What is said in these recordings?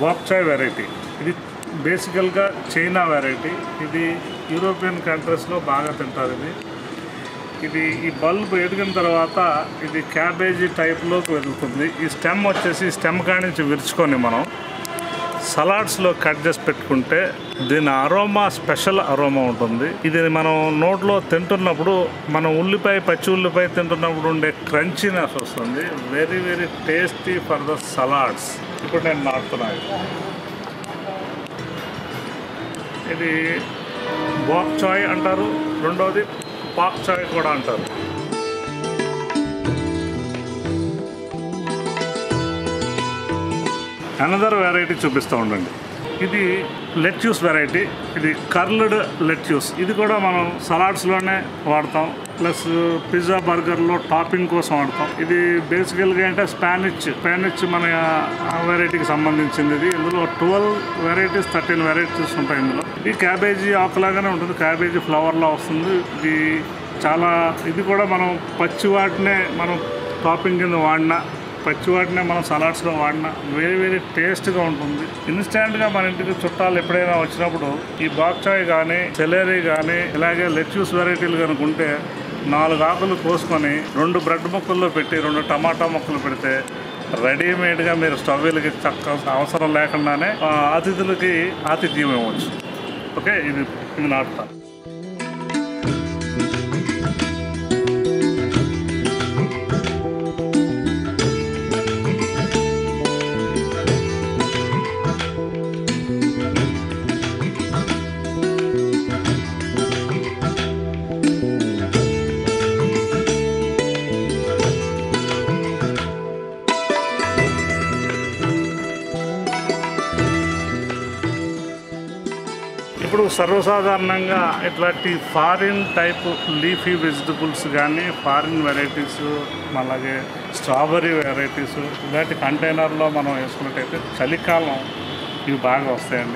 బాక్చాయ్ variety ఇది బేసికల్గా China variety ఇది యూరోపియన్ కంట్రీస్లో బాగా తింటారు ఇది ఇది ఈ బల్బ్ ఎదిగిన తర్వాత ఇది క్యాబేజీ టైప్లోకి వెళ్తుంది ఈ స్టెమ్ వచ్చేసి స్టెమ్ కాడి నుంచి విరుచుకొని మనం సలాడ్స్లో కట్ చేసి పెట్టుకుంటే దీని అరోమా స్పెషల్ అరోమా ఉంటుంది ఇది మనం నోట్లో తింటున్నప్పుడు మనం ఉల్లిపాయ పచ్చి ఉల్లిపాయ తింటున్నప్పుడు ఉండే క్రంచీనెస్ వస్తుంది very very tasty for the salads ఇప్పుడు నేను నాటుతున్నాను ఇది బాక్ చాయ్ అంటారు రెండవది పాక్ చాయ్ కూడా అంటారు అనదర్ వెరైటీ చూపిస్తూ ఉండండి ఇది లెట్యూస్ వెరైటీ ఇది కర్ల్డ్ లెట్యూస్ ఇది కూడా మనం సలాడ్స్లోనే వాడతాం ప్లస్ పిజ్జా బర్గర్లో టాపింగ్ కోసం వాడతాం ఇది బేసికల్గా అంటే స్పానిచ్ స్పానిచ్ మన వెరైటీకి సంబంధించింది ఇది ఇందులో ట్వెల్వ్ వెరైటీస్ థర్టీన్ వెరైటీస్ ఉంటాయి ఇందులో ఇది క్యాబేజీ ఆకులాగానే ఉంటుంది క్యాబేజీ ఫ్లవర్లా వస్తుంది ఇది చాలా ఇది కూడా మనం పచ్చి వాటినే మనం టాపింగ్ కింద వాడినా పచ్చి వాటినే మనం సలాడ్స్లో వాడినా వెరీ వెరీ టేస్ట్గా ఉంటుంది ఇన్స్టాంట్గా మన ఇంటికి చుట్టాలు ఎప్పుడైనా వచ్చినప్పుడు ఈ బాక్చాయ్ కానీ సెలేరీ కానీ ఇలాగే లెట్యూస్ వెరైటీలు కనుక ఉంటే నాలుగు ఆకులు కోసుకొని రెండు బ్రెడ్ ముక్కల్లో పెట్టి రెండు టమాటా ముక్కలు పెడితే రెడీమేడ్గా మీరు స్టవ్ వెలిగి చక్క అవసరం లేకుండానే ఆ, అతిథులకి ఆతిథ్యం ఇవ్వచ్చు ఓకే ఇది ఇది నాటుతా ఇప్పుడు సర్వసాధారణంగా ఇట్లాంటి ఫారిన్ టైప్ లీఫీ వెజిటబుల్స్ కానీ ఫారిన్ వెరైటీస్ అలాగే స్ట్రాబెర్రీ వెరైటీస్ ఇలాంటి కంటైనర్లో మనం వేసుకున్నట్టయితే చలికాలం ఇవి బాగా వస్తాయండి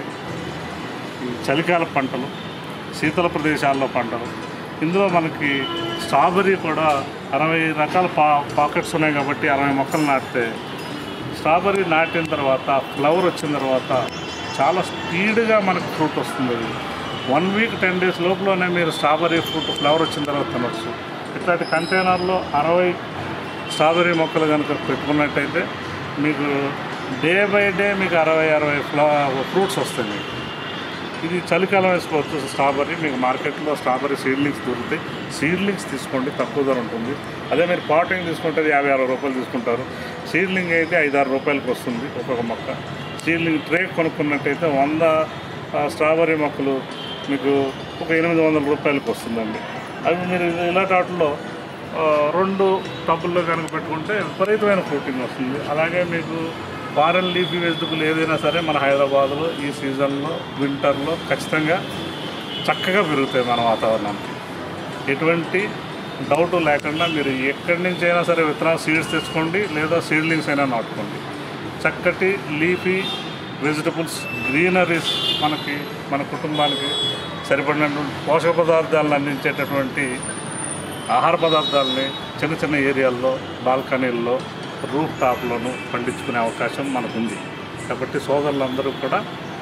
ఈ చలికాల పంటలు శీతల ప్రదేశాల్లో పంటలు ఇందులో మనకి స్ట్రాబెర్రీ కూడా అరవై రకాల పా పాకెట్స్ ఉన్నాయి కాబట్టి అరవై మొక్కలు నాటితే స్ట్రాబెర్రీ నాటిన తర్వాత ఫ్లవర్ వచ్చిన తర్వాత చాలా స్పీడ్గా మనకు ఫ్రూట్ వస్తుంది అది వన్ వీక్ టెన్ డేస్ లోపలనే మీరు స్ట్రాబెర్రీ ఫ్రూట్ ఫ్లవర్ వచ్చిన తర్వాత తినొచ్చు ఇట్లాంటి కంటైనర్లో అరవై స్ట్రాబెర్రీ మొక్కలు కనుక పెట్టుకున్నట్టయితే మీకు డే బై డే మీకు అరవై అరవై ఫ్లా ఫ్రూట్స్ వస్తాయి మీకు ఇది చలికాలం వేసుకోవచ్చు స్ట్రాబెర్రీ మీకు మార్కెట్లో స్ట్రాబెర్రీ సీడ్లింగ్స్ దొరుకుతాయి సీడ్లింగ్స్ తీసుకోండి తక్కువ ధర ఉంటుంది అదే మీరు పాటింగ్ తీసుకుంటే అది యాభై అరవై రూపాయలు తీసుకుంటారు సీడ్లింగ్ అయితే ఐదు ఆరు రూపాయలకి వస్తుంది ఒక్కొక్క మొక్క సీడ్లింగ్ ట్రే కొనుక్కున్నట్టయితే వంద ఆ, స్ట్రాబెర్రీ మొక్కలు మీకు ఒక ఎనిమిది వందల రూపాయలకి వస్తుందండి అవి మీరు ఇలాంటి వాటిలో ఆ, రెండు టబ్బుల్లో కనుక పెట్టుకుంటే విపరీతమైన ప్రోటీన్ వస్తుంది అలాగే మీకు ఫారెన్ లీఫీ వెజిటబుల్ ఏదైనా సరే మన హైదరాబాద్లో ఈ సీజన్లో వింటర్లో ఖచ్చితంగా చక్కగా పెరుగుతాయి మన వాతావరణానికి ఎటువంటి డౌట్ లేకుండా మీరు ఎక్కడి నుంచి అయినా సరే విత్తనాలు సీడ్స్ తెచ్చుకోండి లేదా సీడ్లింగ్స్ అయినా నాటుకోండి చక్కటి లీఫీ వెజిటబుల్స్ గ్రీనరీస్ మనకి మన కుటుంబానికి సరిపడినటువంటి పోషక పదార్థాలను అందించేటటువంటి ఆహార పదార్థాలని చిన్న చిన్న ఏరియాల్లో బాల్కనీల్లో రూఫ్ టాప్లోనూ పండించుకునే అవకాశం మనకుంది కాబట్టి సోదరులందరూ కూడా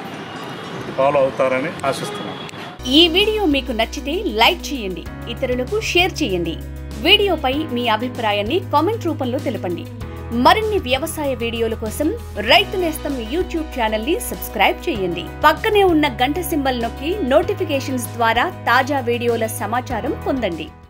ఫాలో అవుతారని ఆశిస్తున్నాను ఈ వీడియో మీకు నచ్చితే లైక్ చేయండి ఇతరులకు షేర్ చేయండి వీడియోపై మీ అభిప్రాయాన్ని కామెంట్ రూపంలో తెలపండి మరిన్ని వ్యవసాయ వీడియోల కోసం రైతు నేస్తం యూట్యూబ్ ఛానల్ ని సబ్స్క్రైబ్ చేయండి పక్కనే ఉన్న గంట సింబల్ నొక్కి నోటిఫికేషన్స్ ద్వారా తాజా వీడియోల సమాచారం పొందండి